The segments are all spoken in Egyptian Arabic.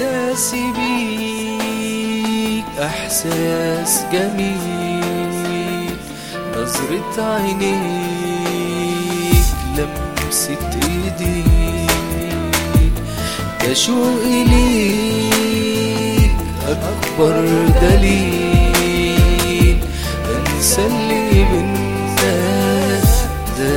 إحساسي بيك إحساس جميل نظرة عينيك لمسة إيديك ده شوقي ليك أكبر دليل أنسى اللي بينا ده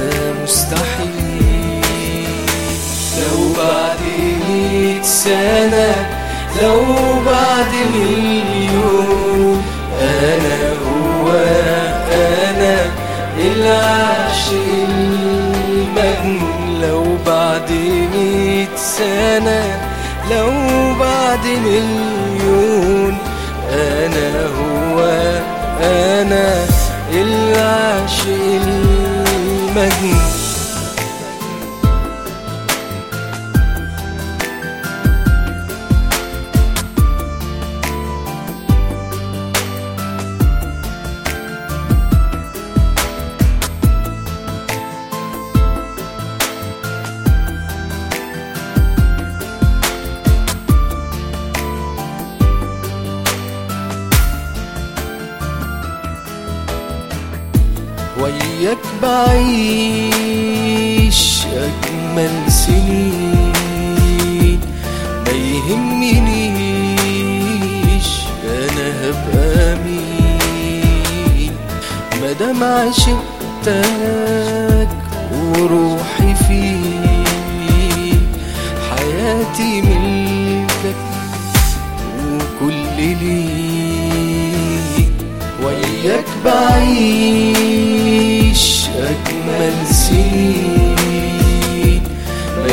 مستحيل لو بعد مية سنة لو بعد مليون أنا هو أنا العاشق المجنون لو بعد مية سنة لو بعد مليون أنا هو أنا العاشق المجنون وياك بعيش أجمل سنين ما يهمنيش أنا هبقى مين مادام عشقتك وروحي فيك حياتي ملكك وكل ليك وياك بعيش أجمل سنين ما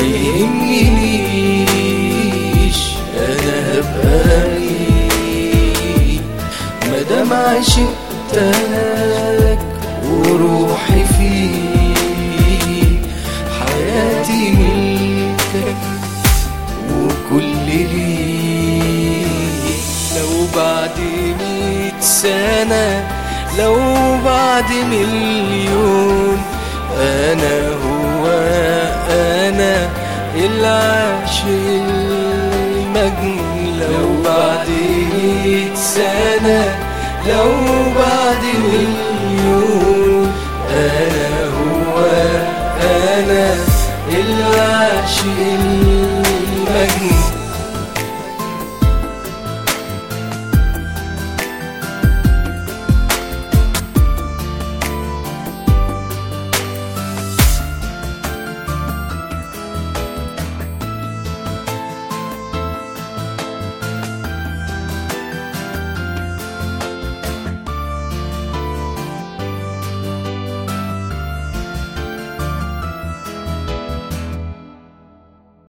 يهمنيش أنا هبقى مين مادام عشقتك وروحي فيك حياتي ملكك وكل ليك لو بعد مية سنة لو بعد مليون أنا هو أنا العاشق المجنون لو بعد مية سنة لو بعد مليون أنا هو أنا العاشق المجنون